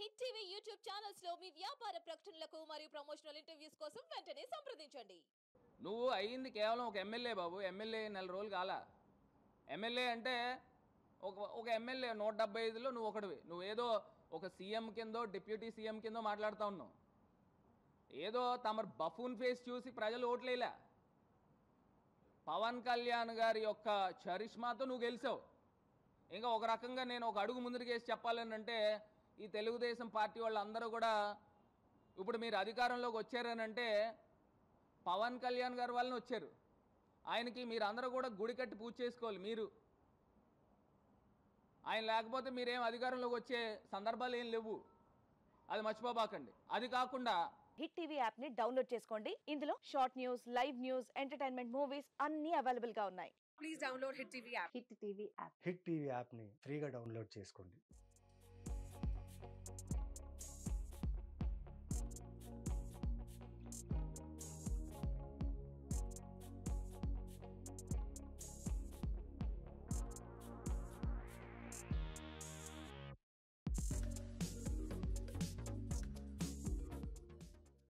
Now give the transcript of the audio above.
Hit TV YouTube channels లో మీ వ్యాపార ప్రకటనలకు మరియు ప్రమోషనల్ ఇంటర్వ్యూస్ కోసం వెంటనే సంప్రదించండి నువ్వు అయ్యింది కేవలం ఒక ఎమ్మెల్యే బాబు ఎమ్మెల్యే నెల రోజులు కాలా ఎమ్మెల్యే అంటే ఒక ఒక ఎమ్మెల్యే నూట డెబ్బై ఐదులో నువ్వు ఒకటివి నువ్వు ఏదో ఒక సీఎం కిందో డిప్యూటీ సీఎం కిందో మాట్లాడుతూ ఉన్నావు ఏదో తమరు బఫూన్ ఫేస్ చూసి ప్రజలు ఓట్లేలా పవన్ కళ్యాణ్ గారి యొక్క చరిష్మాతో నువ్వు గెలిచావు ఇంకా ఒక రకంగా నేను ఒక అడుగు ముందుకు వేసి చెప్పాలని అంటే ఈ తెలుగుదేశం పార్టీ వాళ్ళందరూ కూడా ఇప్పుడు మీరు అధికారంలోకి వచ్చారనంటే పవన్ కళ్యాణ్ గారి వలన వచ్చారు ఆయనకి మీరు అందరూ కూడా గుడి కట్టి పూజ చేసుకోవాలి మీరు ఆయన లేకపోతే మీరేం అధికారంలోకి వచ్చే సందర్భాలు ఏం లేవు అది మర్చిపోబాకండి అది కాకుండా హిట్ టీవీ యాప్ ని డౌన్లోడ్ చేసుకోండి ఇందులో short news live news entertainment movies అన్ని అవైలబుల్ గా ఉన్నాయి please download Hit TV app. Hit TV app Hit TV యాప్ని ఫ్రీగా డౌన్లోడ్ చేసుకోండి